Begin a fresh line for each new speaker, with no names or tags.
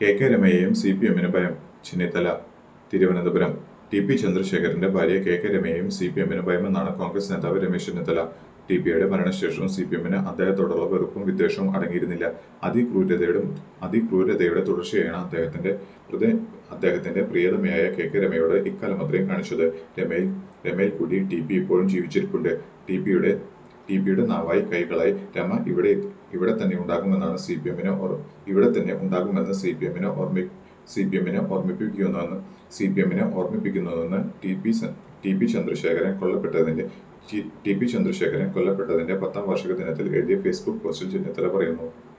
K K രമയെയും C P എമ്മിന് ഭയം ചെന്നിത്തല തിരുവനന്തപുരം ടി പി ചന്ദ്രശേഖരന്റെ ഭാര്യ കെ കെ രമയെയും സി പി എമ്മിന് ഭയമെന്നാണ് കോൺഗ്രസ് നേതാവ് രമേശ് ചെന്നിത്തല ടി പിയുടെ മരണശേഷവും സി പി എമ്മിന് അദ്ദേഹത്തോടുള്ള വെറുപ്പും വിദ്വേഷവും അടങ്ങിയിരുന്നില്ല അതിക്രൂരതയുടെ അതിക്രൂരതയുടെ തുടർച്ചയാണ് അദ്ദേഹത്തിന്റെ ഹൃദയ അദ്ദേഹത്തിന്റെ പ്രിയതമയായ കെ കെ രമയോട് ഇക്കാലം അത്രയും കാണിച്ചത് രമയിൽ രമയിൽ കൂടി ടി പി ഇപ്പോഴും ജീവിച്ചിരിപ്പുണ്ട് ടി പിയുടെ ടി പിയുടെ നാവായി കൈകളായി രമ ഇവിടെ ഇവിടെ തന്നെ ഉണ്ടാകുമെന്നാണ് സി പി എമ്മിന് ഇവിടെ തന്നെ ഉണ്ടാകുമെന്ന് സി പി എമ്മിന് ഓർമ്മി സി പി എമ്മിനെ ഓർമ്മിപ്പിക്കുന്നുവെന്ന് സി പി എമ്മിനെ ഓർമ്മിപ്പിക്കുന്നുവെന്ന് ടി പി സ- ടി പി ചന്ദ്രശേഖരൻ കൊല്ലപ്പെട്ടതിന്റെ ടി- ടി പി ചന്ദ്രശേഖരൻ കൊല്ലപ്പെട്ടതിന്റെ പത്താം വാർഷിക ദിനത്തിൽ എഴുതിയ ഫേസ്ബുക്ക് പോസ്റ്റിൽ ചെന്നിത്തല പറയുന്നു